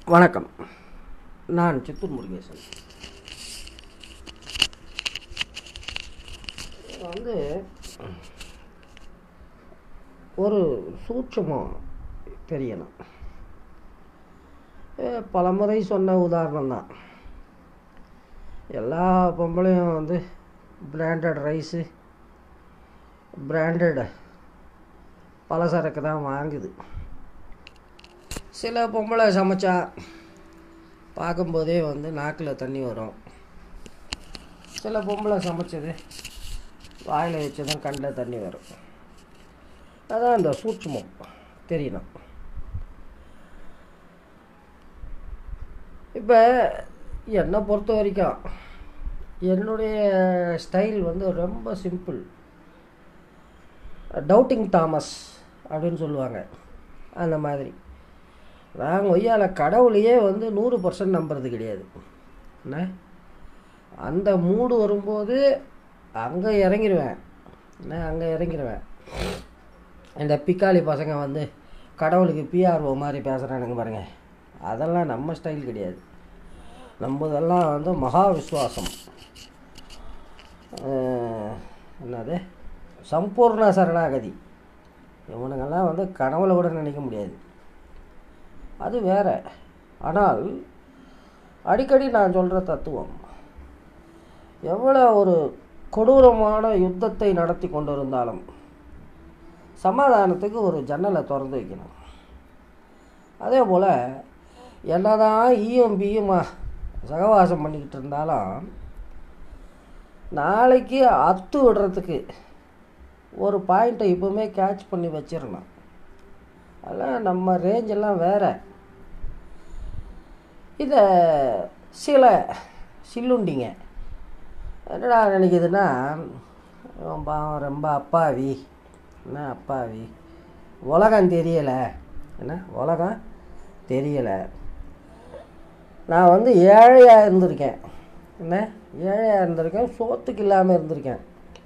வணக்கம் நான் சித்தூர் முருகேசன் இது வந்து ஒரு சூட்சமம் தெரியணும் அஹ் பலமுறை சொன்ன உதாரணம் தான் எல்லா பொம்பளையும் வந்து பிராண்டட் ரைஸு பிராண்டட் பலசரக்கு தான் வாங்குது சில பொம்பளை சமைச்சா பார்க்கும்போதே வந்து நாக்கில் தண்ணி வரும் சில பொம்பளை சமைச்சது வாயில் வச்சதும் கண்ணில் தண்ணி வரும் அதான் இந்த சூட்சுமம் தெரியணும் இப்போ என்னை பொறுத்த வரைக்கும் என்னுடைய ஸ்டைல் வந்து ரொம்ப சிம்பிள் டவுட்டிங் தாமஸ் அப்படின்னு சொல்லுவாங்க அந்த மாதிரி நான் ஒய்யால கடவுளையே வந்து நூறு பர்சன்ட் நம்புறது கிடையாது என்ன அந்த மூடு வரும்போது அங்கே இறங்கிடுவேன் என்ன அங்கே இறங்கிடுவேன் இந்த பிக்காளி பசங்க வந்து கடவுளுக்கு பிஆர்ஓ மாதிரி பேசுகிறானுங்க பாருங்க அதெல்லாம் நம்ம ஸ்டைல் கிடையாது நம்மதெல்லாம் வந்து மகா விஸ்வாசம் அஹ், என்னது சம்பூர்ண சரணாகதி இவனுங்கெல்லாம் வந்து கனவுல கூட நினைக்க முடியாது அது வேற ஆனால் அடிக்கடி நான் சொல்கிற தத்துவம் எவ்வளோ ஒரு கொடூரமான யுத்தத்தை நடத்தி கொண்டிருந்தாலும் சமாதானத்துக்கு ஒரு ஜன்னலை திறந்து வைக்கணும் அதே போல் என்னதான் ஈயும் பியும் சகவாசம் பண்ணிக்கிட்டு இருந்தாலும் நாளைக்கு அத்து விடுறதுக்கு ஒரு பாயிண்ட்டை இப்போவுமே கேட்ச் பண்ணி வச்சிடணும் அதெல்லாம் நம்ம ரேஞ்செல்லாம் வேற இதை சில சில்லுண்டிங்க என்னடா நினைக்குதுன்னா இவன் பாவம் ரொம்ப அப்பாவி என்ன அப்பாவி உலகம் தெரியலை என்ன உலகம் தெரியலை நான் வந்து ஏழையாக இருந்திருக்கேன் என்ன ஏழையாக இருந்திருக்கேன் சோத்துக்கு இல்லாமல் இருந்திருக்கேன்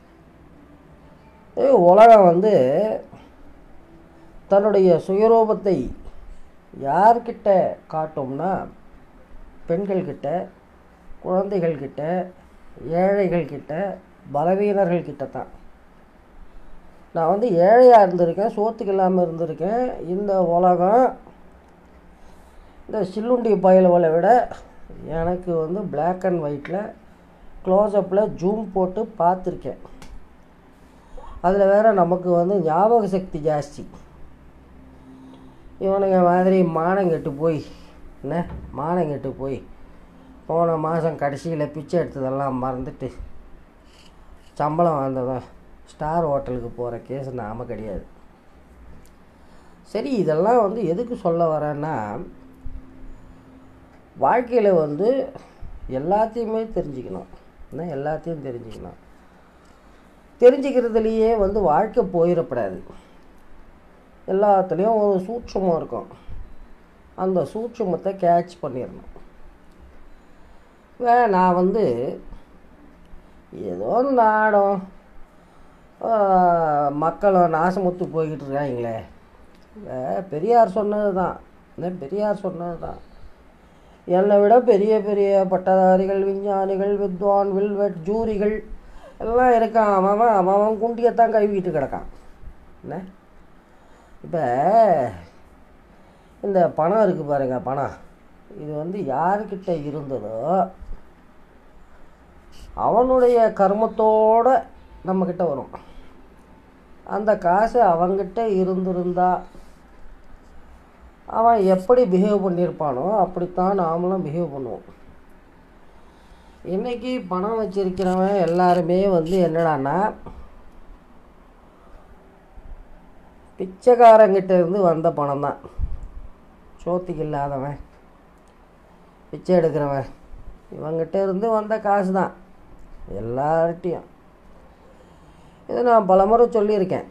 ஏய், உலகம் வந்து தன்னுடைய சுயரூபத்தை யார்கிட்ட காட்டும்னா பெண்கள்கிட்ட குழந்தைகள்கிட்ட ஏழைகள்கிட்ட பலவீனர்கள்கிட்ட தான் நான் வந்து ஏழையாக இருந்திருக்கேன் சோத்துக்கு இல்லாமல் இருந்திருக்கேன் இந்த உலகம் இந்த சில்லுண்டி பயலுவலை விட எனக்கு வந்து Black அண்ட் ஒயிட்டில் க்ளோஸ்அப்பில் ஜூம் போட்டு பார்த்துருக்கேன் அதில் வேற நமக்கு வந்து ஞாபக சக்தி ஜாஸ்தி இவனுங்க மாதிரி மானங்கெட்டு போய் என்ன மானங்கெட்டு போய் போன மாதம் கடைசியில் பிச்சை எடுத்ததெல்லாம் மறந்துட்டு சம்பளம் வந்ததும் ஸ்டார் ஹோட்டலுக்கு போகிற கேஸ் நாம கிடையாது சரி இதெல்லாம் வந்து எதுக்கு சொல்ல வரேன்னா வாழ்க்கையில் வந்து எல்லாத்தையுமே தெரிஞ்சுக்கணும் என்ன எல்லாத்தையும் தெரிஞ்சுக்கணும் தெரிஞ்சுக்கிறதுலையே வந்து வாழ்க்கை போயிடப்படாது எல்லாத்துலேயும் ஒரு சூட்சமம் இருக்கும் அந்த சூட்சமத்தை கேட்ச் பண்ணிடணும் வே நான் வந்து ஏதோ நாடம் ஆஹ், மக்களும் நாசமுத்து போய்கிட்டு இருக்காங்களே வே, பெரியார் சொன்னது தான் என்ன பெரியார் சொன்னது தான் என்னை விட பெரிய பெரிய பட்டதாரிகள் விஞ்ஞானிகள் வித்வான் வில்வெட் ஜூரிகள் எல்லாம் இருக்கான் அவன் அவன் அவன் அவன் குண்டியத்தான் கழுவிட்டு கிடக்கான் என்ன இப்போ இந்த பணம் இருக்குது பாருங்க பணம் இது வந்து யாருக்கிட்ட இருந்ததோ அவனுடைய கர்மத்தோட நம்மக்கிட்ட வரும் அந்த காசு அவங்கிட்ட இருந்திருந்தா அவன் எப்படி பிஹேவ் பண்ணியிருப்பானோ அப்படித்தான் நாமளும் பிஹேவ் பண்ணுவோம் இன்னைக்கு பணம் வச்சிருக்கிறவன் எல்லாருமே வந்து என்னடான்னா பிச்சைக்காரங்கிட்ட இருந்து வந்த பணம் தான் சோத்துக்கு இல்லாதவன் பிச்சை எடுக்கிறவன் இவங்கிட்ட இருந்து வந்த காசு தான் எல்லார்ட்டையும் இதை நான் பலமுறை சொல்லியிருக்கேன்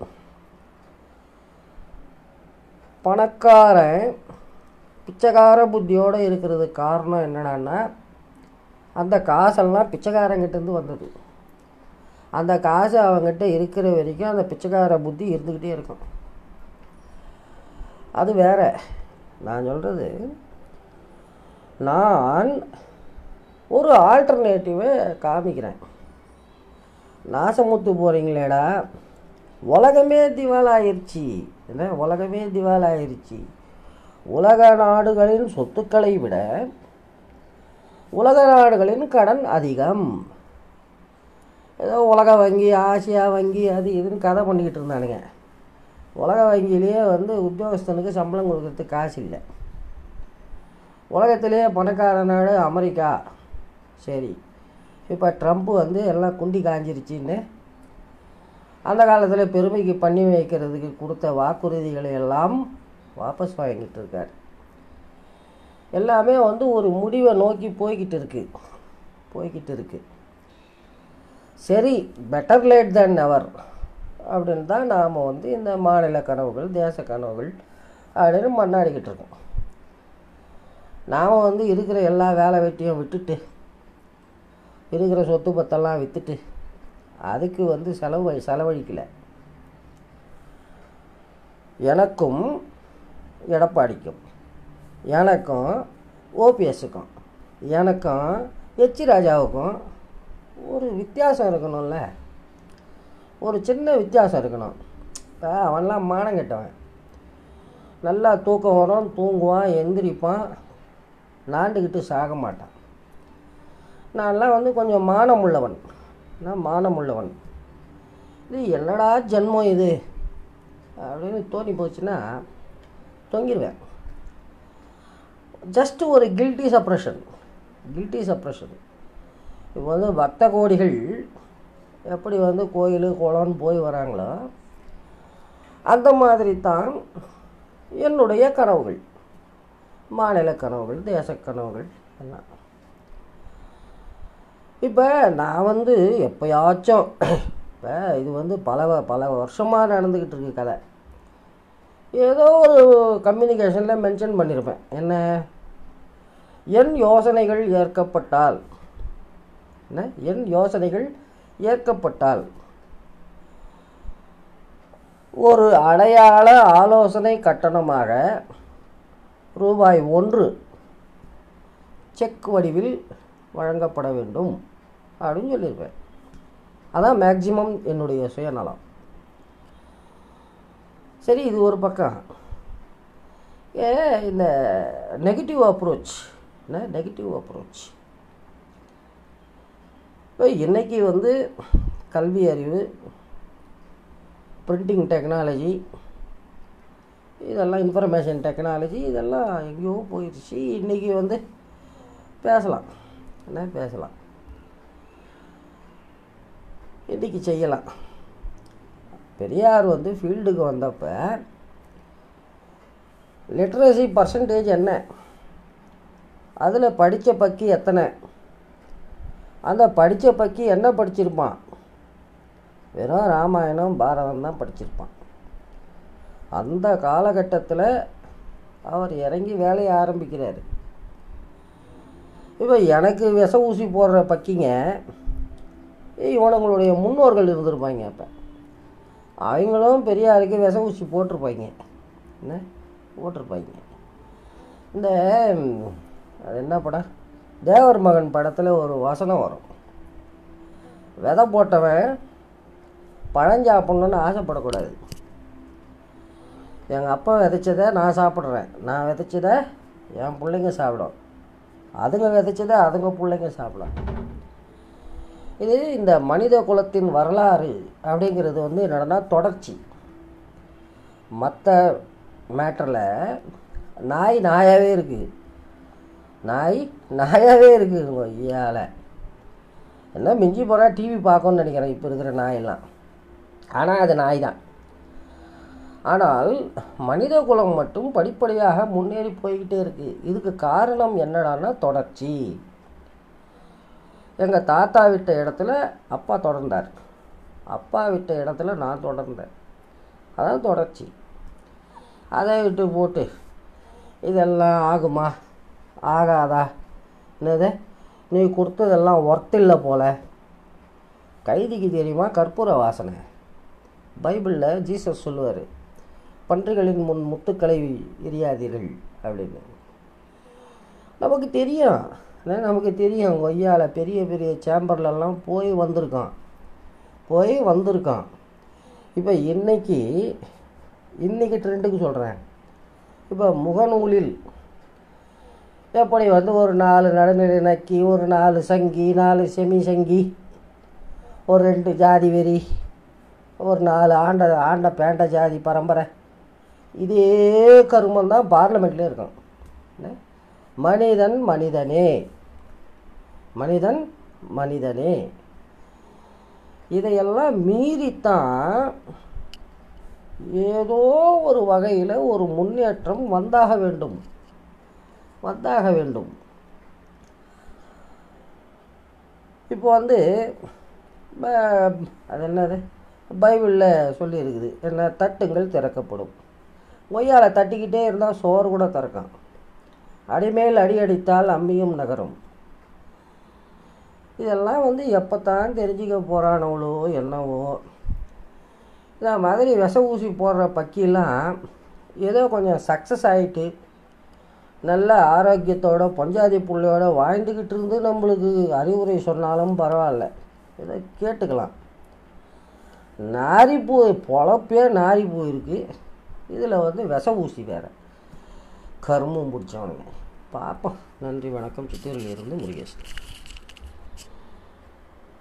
பணக்காரன் பிச்சைக்கார புத்தியோடு இருக்கிறது காரணம் என்னடான்னா அந்த காசெல்லாம் பிச்சைக்காரங்கிட்டேருந்து வந்தது அந்த காசு அவங்ககிட்ட இருக்கிற வரைக்கும் அந்த பிச்சைக்கார புத்தி இருந்துக்கிட்டே இருக்கும் அது வேற நான் சொல்கிறது நான் ஒரு ஆல்டர்னேட்டிவை காமிக்கிறேன் நாசமுத்து போகிறீங்களேடா உலகமே திவாலாயிருச்சு என்ன உலகமே திவாலாயிருச்சு உலக நாடுகளின் சொத்துக்களை விட உலக நாடுகளின் கடன் அதிகம் ஏதோ உலக வங்கி ஆசியா வங்கி அது இதுன்னு கதை பண்ணிக்கிட்டு இருந்தானுங்க உலக வங்கியிலேயே வந்து உத்தியோகஸ்தனுக்கு சம்பளம் கொடுக்கறதுக்கு காசு இல்லை உலகத்திலேயே பணக்கார நாடு அமெரிக்கா சரி இப்போ ட்ரம்ப் வந்து எல்லாம் குண்டி காஞ்சிருச்சின்னு அந்த காலத்தில் பெருமைக்கு பண்ணி வைக்கிறதுக்கு கொடுத்த வாக்குறுதிகளை எல்லாம் வாபஸ் வாங்கிட்டு இருக்கார் எல்லாமே வந்து ஒரு முடிவை நோக்கி போய்கிட்டு இருக்கு போய்கிட்டு இருக்கு சரி பெட்டர் லேட் than நெவர் அப்படின்னு தான் நாம் வந்து இந்த மாநில கனவுகள் தேச கனவுகள் அப்படின்னு மண்ணாடிக்கிட்டு இருக்கோம் நாம் வந்து இருக்கிற எல்லா வேலை வெட்டியும் விட்டுட்டு இருக்கிற சொத்து பத்தெல்லாம் விற்றுட்டு அதுக்கு வந்து செலவு செலவழிக்கலை எனக்கும் எடப்பாடிக்கும் எனக்கும் ஓபிஎஸ்ஸுக்கும் எனக்கும் எச்சி ராஜாவுக்கும் ஒரு வித்தியாசம் இருக்கணும்ல ஒரு சின்ன வித்தியாசம் இருக்கணும் இப்போ அவன்லாம் மானம் கெட்டவன் நல்லா தூக்கம் வரும் தூங்குவான் எந்திரிப்பான் நாண்டுக்கிட்டு சாக மாட்டான் நான்லாம் வந்து கொஞ்சம் மானம் உள்ளவன் நான் மானம் உள்ளவன் இது என்னடா ஜென்மம் இது அப்படின்னு தோணி போச்சுன்னா தொங்கிடுவேன் ஜஸ்ட் ஒரு கில்ட்டி சப்ரஷன் கில்ட்டி சப்ரஷன் இப்போ வந்து பக்த கோடிகள் எப்படி வந்து கோயில் குளம்னு போய் வராங்களோ அந்த மாதிரி தான் என்னுடைய கனவுகள் மாநில கனவுகள் தேச கனவுகள் எல்லாம் இப்போ நான் வந்து எப்போயாச்சும் இப்போ இது வந்து பல வ- பல வருஷமாக நடந்துக்கிட்டு இருக்கு கதை ஏதோ ஒரு கம்யூனிகேஷனில் மென்ஷன் பண்ணியிருப்பேன் என்ன என் யோசனைகள் ஏற்கப்பட்டால் என்ன என் யோசனைகள் ஏற்கப்பட்டால் ஒரு அடையாள ஆலோசனை கட்டணமாக ரூபாய் ஒன்று செக் வடிவில் வழங்கப்பட வேண்டும் அப்படின்னு சொல்லியிருப்பேன் அதான் மேக்சிமம் என்னுடைய சுயநலம் சரி இது ஒரு பக்கம் ஏ இந்த நெகட்டிவ் அப்ரோச் என்ன நெகட்டிவ் அப்ரோச் இப்போ இன்னைக்கு வந்து கல்வி அறிவு பிரிண்டிங் டெக்னாலஜி இதெல்லாம் இன்ஃபர்மேஷன் டெக்னாலஜி இதெல்லாம் எங்கேயோ போயிடுச்சு இன்றைக்கி வந்து பேசலாம் என்ன பேசலாம் இன்றைக்கி செய்யலாம் பெரியார் வந்து ஃபீல்டுக்கு வந்தப்ப லிட்ரஸி பர்சன்டேஜ் என்ன அதில் படித்த பக்கி எத்தனை அந்த படித்த பக்கி என்ன படிச்சிருப்பான் வெறும் ராமாயணம் பாரதம் தான் படிச்சிருப்பான் அந்த காலகட்டத்தில் அவர் இறங்கி வேலையை ஆரம்பிக்கிறார் இப்போ எனக்கு விஷ ஊசி போடுற பக்கிங்க இவனுங்களுடைய முன்னோர்கள் இருந்திருப்பாங்க அப்போ அவங்களும் பெரியாருக்கு விஷ ஊசி போட்டிருப்பாங்க என்ன போட்டிருப்பாங்க இந்த ம், அது என்ன படம் தேவர் மகன் படத்தில் ஒரு வசனம் வரும் விதை போட்டவன் பழம் சாப்பிட்ணுன்னு ஆசைப்படக்கூடாது எங்கள் அப்பா விதைச்சதை நான் சாப்பிட்றேன் நான் விதைச்சதை என் பிள்ளைங்க சாப்பிடும் அதுங்க விதைச்சதை அதுங்க பிள்ளைங்க சாப்பிடும் இது இந்த மனித குலத்தின் வரலாறு அப்படிங்கிறது வந்து என்னடனா தொடர்ச்சி மற்ற மேட்டரில் நாய் நாயாகவே இருக்குது நாய் நாயாகவே இருக்குது ஐயால என்ன மிஞ்சி போனால் டிவி பார்க்கணும்னு நினைக்கிறேன் இப்போ இருக்கிற நாயெல்லாம் ஆனால் அது நாய் தான் ஆனால் மனித குலம் மட்டும் படிப்படியாக முன்னேறி போய்கிட்டே இருக்கு இதுக்கு காரணம் என்னடான்னா தொடர்ச்சி எங்கள் தாத்தா விட்ட இடத்துல அப்பா தொடர்ந்தார் அப்பா விட்ட இடத்துல நான் தொடர்ந்தேன் அதான் தொடர்ச்சி அதை விட்டு போட்டு இதெல்லாம் ஆகுமா ஆகாதா என்னது நீ கொடுத்ததெல்லாம் ஒர்த் இல்லை போல கைதிக்கு தெரியுமா கற்பூர வாசனை பைபிளில் ஜீசஸ் சொல்லுவார் பன்றிகளின் முன் முத்துக்களை எரியாதீர்கள் அப்படின்னு நமக்கு தெரியும் என்ன, நமக்கு தெரியும் கொய்யால பெரிய பெரிய சேம்பர்லலாம் போய் வந்திருக்கான் போய் வந்திருக்கான் இப்போ இன்னைக்கு இன்னைக்கு ட்ரெண்டுக்கு சொல்கிறேன் இப்போ முகநூலில் எப்படி வந்து ஒரு நாலு நடுநிலை நக்கி ஒரு நாலு சங்கி நாலு செமி சங்கி ஒரு ரெண்டு ஜாதி வெறி ஒரு நாலு ஆண்ட ஆண்ட பேண்ட ஜாதி பரம்பரை இதே கருமம் தான் பார்லமெண்ட்லேயே இருக்கும் என்ன? மனிதன் மனிதனே மனிதன் மனிதனே இதையெல்லாம் மீறித்தான் ஏதோ ஒரு வகையில் ஒரு முன்னேற்றம் வந்தாக வேண்டும் வந்தாக வேண்டும் இப்போ வந்து ப- அது என்னது பைபிளில் சொல்லியிருக்குது என்ன தட்டுங்கள் திறக்கப்படும் ஒய்யால தட்டிக்கிட்டே இருந்தால் சோறு கூட திறக்கும் அடிமேல் அடி அடித்தால் அம்மியும் நகரும் இதெல்லாம் வந்து எப்போ தான் தெரிஞ்சுக்க போகிறானவளோ என்னவோ இந்த மாதிரி விஷ ஊசி போடுற பக்கியெல்லாம் ஏதோ கொஞ்சம் சக்ஸஸ் ஆகிட்டு நல்ல ஆரோக்கியத்தோட பஞ்சாதி புள்ளையோட வாழ்ந்துக்கிட்டு இருந்து நம்மளுக்கு அறிவுரை சொன்னாலும் பரவாயில்ல இதை கேட்டுக்கலாம் நாரிப்பூ பொழப்பே நாரிப்பூ இருக்குது இதில் வந்து விஷ ஊசி வேறு கரும்பும் பிடிச்சவனுங்க பார்ப்போம் நன்றி வணக்கம் சித்தூரில் இருந்து முருகேசன்